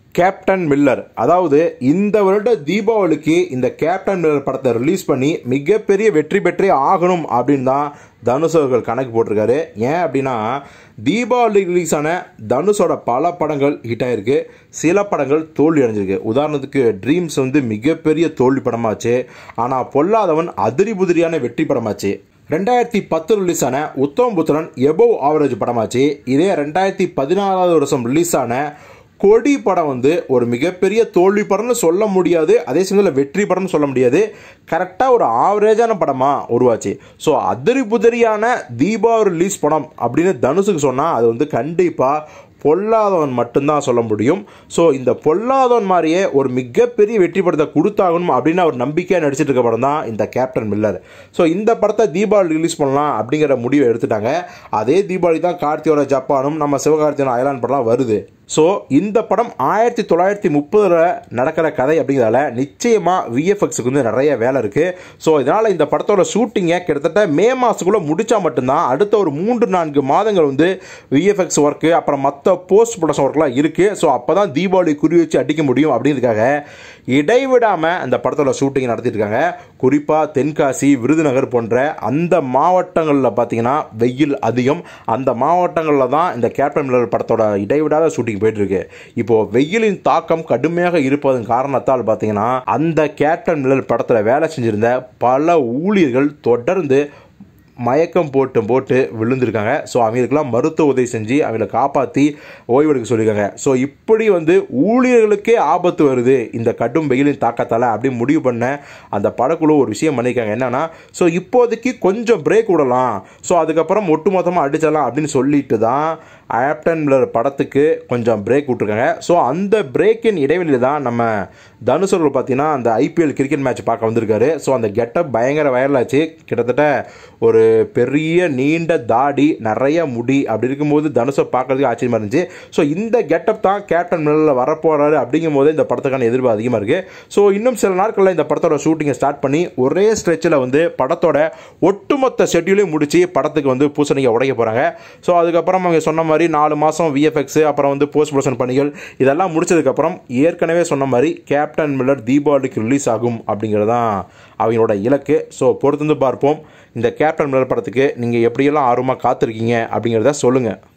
captain Miller அதாவது இந்த வருட தீபாவளிக்கு இந்த கேப்டன் மில்லர் படத்தை ரிலீஸ் பண்ணி மிகப்பெரிய வெற்றி பெற்றே ஆகணும் அப்படின்னு தான் தனுஷ் அவர்கள் கணக்கு போட்டிருக்காரு ஏன் அப்படின்னா தீபாவளி ரிலீஸ் ஆன தனுஷோட பல படங்கள் ஹிட் ஆயிருக்கு சில படங்கள் தோல்வி அடைஞ்சிருக்கு உதாரணத்துக்கு ட்ரீம்ஸ் வந்து மிகப்பெரிய தோல்வி படமாச்சு ஆனால் பொல்லாதவன் அதிரி புதிரியான வெற்றி படமாச்சு ரெண்டாயிரத்தி பத்து ரிலீஸ் ஆன உத்தம் புத்திரன் எபோவ் ஆவரேஜ் படமாச்சு இதே ரெண்டாயிரத்தி பதினாறாவது வருஷம் ரிலீஸ் ஆன கொடி படம் வந்து ஒரு மிகப்பெரிய தோல்வி படம்னு சொல்ல முடியாது அதே சமயத்தில் வெற்றி படம்னு சொல்ல முடியாது கரெக்டாக ஒரு ஆவரேஜான படமாக உருவாச்சு ஸோ அதிரி புதிரியான தீபாவளி ரிலீஸ் படம் அப்படின்னு தனுஷுக்கு சொன்னால் அது வந்து கண்டிப்பாக பொல்லாதவன் மட்டும்தான் சொல்ல முடியும் ஸோ இந்த பொல்லாதவன் மாதிரியே ஒரு மிகப்பெரிய வெற்றி படத்தை கொடுத்தாகணும் அப்படின்னு அவர் நம்பிக்கையாக நடிச்சிட்டு இருக்க படம் தான் இந்த கேப்டன் மில்லர் ஸோ இந்த படத்தை தீபாவளி ரிலீஸ் பண்ணலாம் அப்படிங்கிற முடிவை எடுத்துட்டாங்க அதே தீபாவளி தான் கார்த்தியோட ஜப்பானும் நம்ம சிவகார்த்தியோட அயலான் படம்லாம் வருது ஸோ இந்த படம் ஆயிரத்தி தொள்ளாயிரத்தி முப்பதில் நடக்கிற கதை அப்படிங்கிறதால நிச்சயமாக விஎஃப்எக்ஸுக்கு வந்து நிறைய வேலை இருக்குது ஸோ இதனால் இந்த படத்தோட ஷூட்டிங்கை கிட்டத்தட்ட மே மாதத்துக்குள்ளே முடித்தா மட்டும்தான் அடுத்த ஒரு மூன்று நான்கு மாதங்கள் வந்து விஎஃப்எக்ஸ் ஒர்க்கு அப்புறம் மற்ற போஸ்ட் ப்ரொடக்ஷன் ஒர்க்லாம் இருக்குது ஸோ அப்போ தான் தீபாவளி குறி வச்சு அடிக்க முடியும் அப்படின்றதுக்காக இடைவிடாமல் அந்த படத்தோட ஷூட்டிங் நடத்திட்டு இருக்காங்க குறிப்பாக தென்காசி விருதுநகர் போன்ற அந்த மாவட்டங்களில் பார்த்தீங்கன்னா வெயில் அதிகம் அந்த மாவட்டங்களில் தான் இந்த கேப்டன் மில்லர் படத்தோட இடைவிடாத ஷூட்டிங் போயிட்டு இருக்கு இப்போ வெயிலின் தாக்கம் கடுமையாக இருப்பதன் காரணத்தால் பார்த்தீங்கன்னா அந்த கேப்டன் மில்லர் படத்தில் வேலை செஞ்சிருந்த பல ஊழியர்கள் தொடர்ந்து மயக்கம் போட்டு போட்டு விழுந்திருக்காங்க ஸோ அவங்களுக்கெல்லாம் மருத்துவ உதவி செஞ்சு அவங்கள காப்பாற்றி ஓய்வெடுக்க சொல்லியிருக்காங்க ஸோ இப்படி வந்து ஊழியர்களுக்கே ஆபத்து வருது இந்த கடும் வெயிலின் தாக்கத்தால் அப்படி முடிவு பண்ண அந்த படக்குழு ஒரு விஷயம் பண்ணியிருக்காங்க என்னன்னா ஸோ இப்போதைக்கு கொஞ்சம் பிரேக் விடலாம் ஸோ அதுக்கப்புறம் ஒட்டுமொத்தமாக அடிச்சிடலாம் அப்படின்னு சொல்லிட்டு தான் ஆப்டன் மில்லர் படத்துக்கு கொஞ்சம் பிரேக் விட்ருக்காங்க ஸோ அந்த பிரேக்கின் இடைவெளியில் தான் நம்ம தனுஷ் அவர்கள் பார்த்தீங்கன்னா அந்த ஐபிஎல் கிரிக்கெட் மேட்ச் பார்க்க வந்திருக்காரு ஸோ அந்த கெட்டப் பயங்கர வைரலாச்சு கிட்டத்தட்ட ஒரு பெரிய நீண்ட தாடி நிறைய முடி அப்படி இருக்கும்போது தனுஷை பார்க்கறதுக்கு ஆச்சரியமாக இருந்துச்சு ஸோ இந்த கெட்டப் தான் கேப்டன் மில்லரில் வரப்போகிறாரு அப்படிங்கும் போது இந்த படத்துக்கான எதிர்ப்பு அதிகமாக இருக்குது ஸோ இன்னும் சில நாட்களில் இந்த படத்தோட ஷூட்டிங்கை ஸ்டார்ட் பண்ணி ஒரே ஸ்ட்ரெச்சில் வந்து படத்தோட ஒட்டுமொத்த ஷெட்யூலையும் முடிச்சு படத்துக்கு வந்து பூசணிக்க உடைக்க போகிறாங்க ஸோ அதுக்கப்புறம் அவங்க சொன்ன மாதிரி நாலு மாதம் விஎஃப்எக்ஸ் அப்புறம் வந்து போஸ்ட் ப்ரொடக்ஷன் பணிகள் இதெல்லாம் முடிச்சதுக்கப்புறம் ஏற்கனவே சொன்ன மாதிரி கேப்டன் மில்லர் தீபாவளிக்கு ரிலீஸ் ஆகும் அப்படிங்கிறது தான் அவங்களோட இலக்கு ஸோ பொறுத்து வந்து பார்ப்போம் இந்த கேப்டன் மில்லர் படத்துக்கு நீங்கள் எப்படியெல்லாம் ஆர்வமாக காத்திருக்கீங்க அப்படிங்கிறத சொல்லுங்கள்